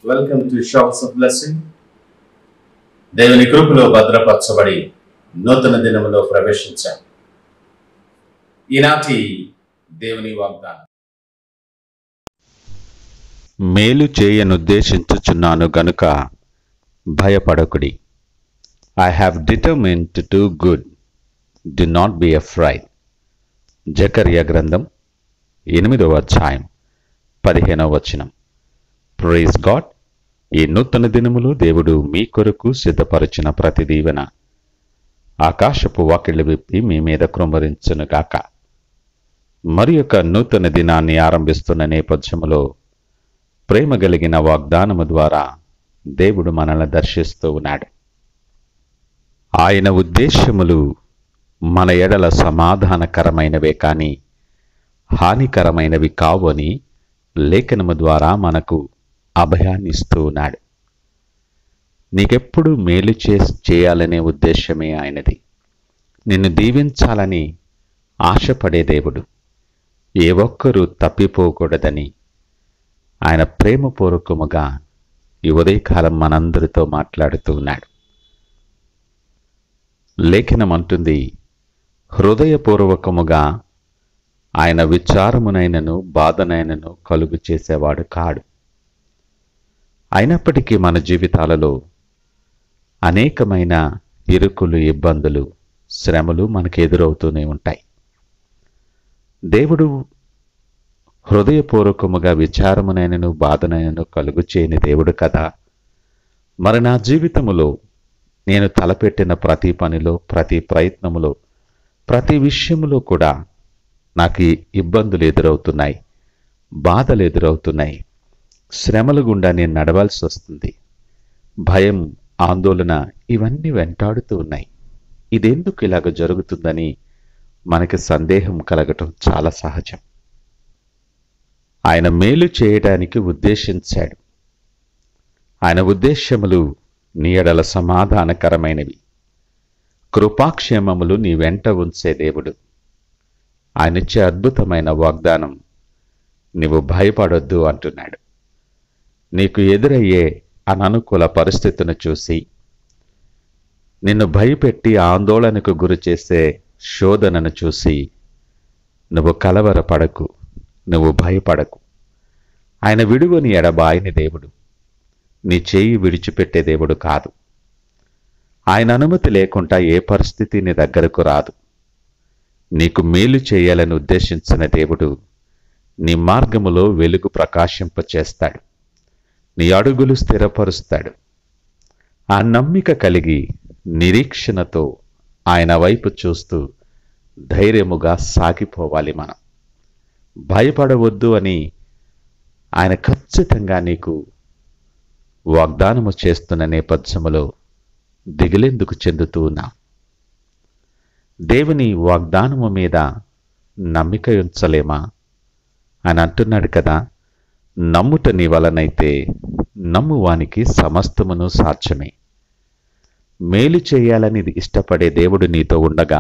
welcome to shops of blessing దేవుని కృపలో భద్రపరచబడి నూతన దినములో ప్రవేశించాం ఈనాటి దేవుని వాగ్దానం మేలు చేయనుద్దేశించుచున్నాను గనుక భయపడకుడి I have determine to do good do not be afraid జకర్య గ్రంథం ఎనిమిదవ అధ్యాయం పదిహేనవ వచనం ప్రైజ్ గాడ్ ఈ నూతన దినములో దేవుడు మీ కొరకు సిద్ధపరిచిన ప్రతి దీవెన ఆకాశపు వాకిళ్ళు విప్పి మీ మీద కృంభరించునుగాక మరి యొక్క నూతన దినాన్ని ఆరంభిస్తున్న నేపథ్యములో ప్రేమ కలిగిన వాగ్దానము ద్వారా దేవుడు మనల్ని దర్శిస్తూ ఉన్నాడు ఆయన ఉద్దేశములు మన ఎడల సమాధానకరమైనవే కాని హానికరమైనవి కావు అని లేఖనము ద్వారా మనకు అభయాన్ని ఇస్తూ ఉన్నాడు నీకెప్పుడు మేలు చే చేయాలనే ఉద్దేశమే ఆయనది నిన్ను దీవించాలని ఆశపడే దేవుడు ఏ ఒక్కరూ తప్పిపోకూడదని ఆయన ప్రేమపూర్వకముగా ఈ ఉదయకాలం మనందరితో మాట్లాడుతూ ఉన్నాడు లేఖనం అంటుంది హృదయపూర్వకముగా ఆయన విచారమునైనను బాధనైనను కలుగు చేసేవాడు కాడు అయినప్పటికీ మన జీవితాలలో అనేకమైన ఇరుకులు ఇబ్బందులు శ్రమలు మనకు ఎదురవుతూనే ఉంటాయి దేవుడు హృదయపూర్వకముగా విచారమునైనను బాధనైనను కలుగు చేయని దేవుడు కదా మరి నా జీవితములో నేను తలపెట్టిన ప్రతి పనిలో ప్రతి ప్రయత్నములో ప్రతి విషయములో కూడా నాకు ఈ ఇబ్బందులు ఎదురవుతున్నాయి బాధలు ఎదురవుతున్నాయి శ్రమల గుండా నేను నడవాల్సి వస్తుంది భయం ఆందోళన ఇవన్నీ వెంటాడుతూ ఉన్నాయి ఇదెందుకు ఇలాగ జరుగుతుందని మనకి సందేహం కలగటం చాలా సహజం ఆయన మేలు చేయడానికి ఉద్దేశించాడు ఆయన ఉద్దేశ్యములు నీ ఎడల సమాధానకరమైనవి కృపాక్షేమములు నీ వెంట ఉంచే దేవుడు ఆయనిచ్చే అద్భుతమైన వాగ్దానం నీవు భయపడొద్దు అంటున్నాడు నీకు ఎదురయ్యే అననుకూల పరిస్థితిని చూసి నిన్ను భయపెట్టి ఆందోళనకు గురి చేసే శోధనను చూసి నువ్వు కలవరపడకు నువ్వు భయపడకు ఆయన విడువని ఎడబాయని దేవుడు నీ చేయి విడిచిపెట్టే దేవుడు కాదు ఆయన అనుమతి లేకుండా ఏ పరిస్థితి నీ దగ్గరకు రాదు నీకు మేలు చేయాలని ఉద్దేశించిన దేవుడు నీ మార్గములో వెలుగు ప్రకాశింపచేస్తాడు నీ అడుగులు స్థిరపరుస్తాడు ఆ నమ్మిక కలిగి నిరీక్షణతో ఆయన వైపు చూస్తూ ధైర్యముగా సాగిపోవాలి మనం భయపడవద్దు అని ఆయన ఖచ్చితంగా నీకు వాగ్దానము చేస్తున్న నేపథ్యములో దిగులెందుకు చెందుతూ ఉన్నాం దేవుని వాగ్దానము మీద నమ్మిక ఉంచలేమా అని అంటున్నాడు కదా నమ్ముట నీ వలనైతే నమ్మువానికి సమస్తమును సాధ్యమే మేలు చేయాలని ఇష్టపడే దేవుడు నీతో ఉండగా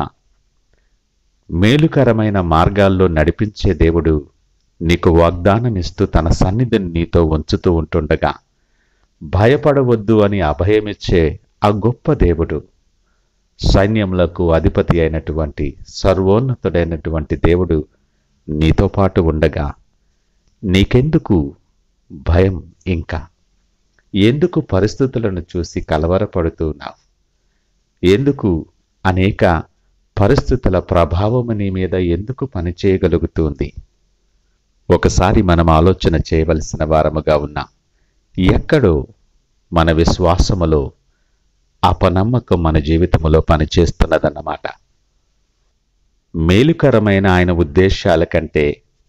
మేలుకరమైన మార్గాల్లో నడిపించే దేవుడు నీకు వాగ్దానమిస్తూ తన సన్నిధిని నీతో ఉంచుతూ ఉంటుండగా భయపడవద్దు అని అభయమిచ్చే ఆ గొప్ప దేవుడు సైన్యములకు అధిపతి అయినటువంటి సర్వోన్నతుడైనటువంటి దేవుడు నీతో పాటు ఉండగా నీకెందుకు భయం ఇంకా ఎందుకు పరిస్థితులను చూసి కలవరపడుతున్నావు ఎందుకు అనేక పరిస్థితుల ప్రభావము నీ మీద ఎందుకు పనిచేయగలుగుతుంది ఒకసారి మనం ఆలోచన చేయవలసిన వారముగా ఉన్నాం ఎక్కడో మన విశ్వాసములో అపనమ్మకం మన జీవితంలో పనిచేస్తున్నదన్నమాట మేలుకరమైన ఆయన ఉద్దేశాల కంటే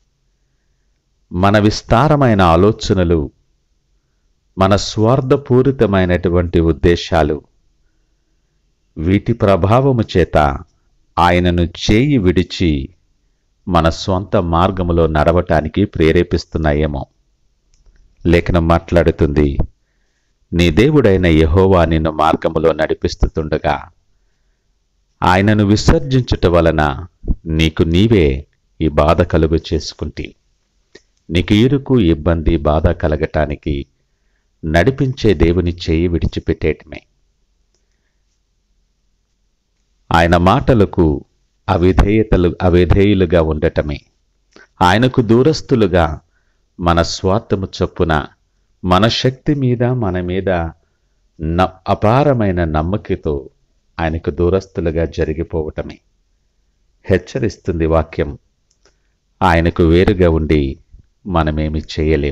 మన విస్తారమైన ఆలోచనలు మన స్వార్థపూరితమైనటువంటి ఉద్దేశాలు వీటి ప్రభావము చేత ఆయనను చేయి విడిచి మన స్వంత మార్గములో నడవటానికి ప్రేరేపిస్తున్నాయేమో లేఖనం మాట్లాడుతుంది నీ దేవుడైన యహోవా నిన్ను మార్గములో నడిపిస్తుండగా ఆయనను విసర్జించుట వలన నీకు నీవే ఈ బాధ కలుగు చేసుకుంటే నీకు ఇరుకు ఇబ్బంది బాధ కలగటానికి నడిపించే దేవుని చేయి విడిచిపెట్టేయటమే ఆయన మాటలకు అవిధేయతలు అవిధేయులుగా ఉండటమే ఆయనకు దూరస్తులుగా మన స్వార్థము చొప్పున మన శక్తి మీద మన మీద న అపారమైన నమ్మకతో ఆయనకు దూరస్తులుగా జరిగిపోవటమే హెచ్చరిస్తుంది వాక్యం ఆయనకు వేరుగా ఉండి మనమేమి చేయలేం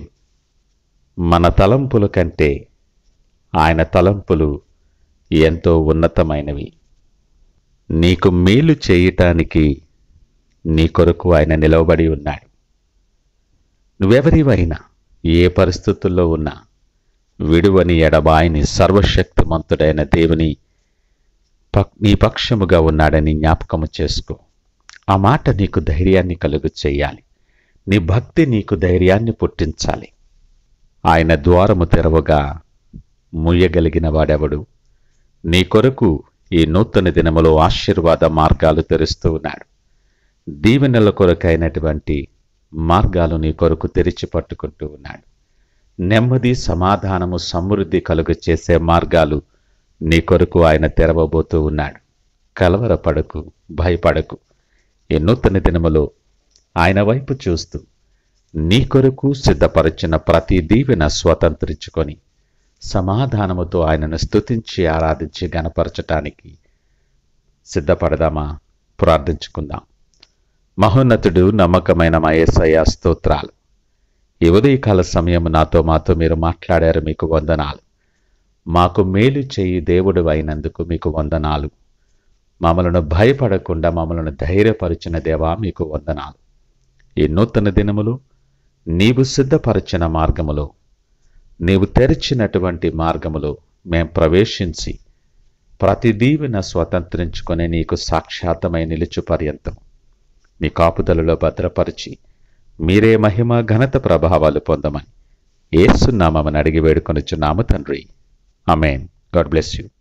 మన తలంపుల కంటే ఆయన తలంపులు ఎంతో ఉన్నతమైనవి నీకు మేలు చేయటానికి నీ కొరకు ఆయన నిలవబడి ఉన్నాడు నువ్వెవరివైనా ఏ పరిస్థితుల్లో ఉన్నా విడువని ఎడబాయిని సర్వశక్తిమంతుడైన దేవుని పక్ నీ పక్షముగా ఉన్నాడని జ్ఞాపకము చేసుకో ఆ మాట నీకు ధైర్యాన్ని కలుగు చేయాలి నీ భక్తి నీకు ధైర్యాన్ని పుట్టించాలి ఆయన ద్వారము తెరవగా ముయ్యగలిగిన వాడెవడు నీ కొరకు ఈ నూతన దినములో ఆశీర్వాద మార్గాలు తెరుస్తూ ఉన్నాడు దీవెనల కొరకైనటువంటి మార్గాలు నీ కొరకు తెరిచి పట్టుకుంటూ ఉన్నాడు నెమ్మది సమాధానము సమృద్ధి కలుగు చేసే మార్గాలు నీ కొరకు ఆయన తెరవబోతూ ఉన్నాడు కలవరపడకు భయపడకు ఈ నూతన దినములో ఆయన వైపు చూస్తూ నీ కొరకు సిద్ధపరిచిన ప్రతి దీవెన స్వతంత్రించుకొని సమాధానముతో ఆయనను స్తుతించి ఆరాధించి గనపరచటానికి సిద్ధపడదామా ప్రార్థించుకుందాం మహోన్నతుడు నమ్మకమైన మా యేసయ్య స్తోత్రాలు ఈ ఉదయకాల సమయం నాతో మాతో మీరు మాట్లాడారు మీకు వందనాలు మాకు మేలు చేయి దేవుడు అయినందుకు మీకు వందనాలు మమ్మలను భయపడకుండా మమ్మలను ధైర్యపరిచిన దేవా మీకు వందనాలు ఈ నూతన దినములు నీవు సిద్ధపరచిన మార్గములో నీవు తెరిచినటువంటి మార్గములో మేం ప్రవేశించి ప్రతి దీవెన స్వతంత్రించుకొని నీకు సాక్షాత్తమై నిలుచు పర్యంతం నీ కాపుదలలో భద్రపరిచి మీరే మహిమ ఘనత ప్రభావాలు పొందమని ఏసునామని అడిగి వేడుకొనుచున్నాము తండ్రి అమేన్ గాడ్ బ్లెస్ యూ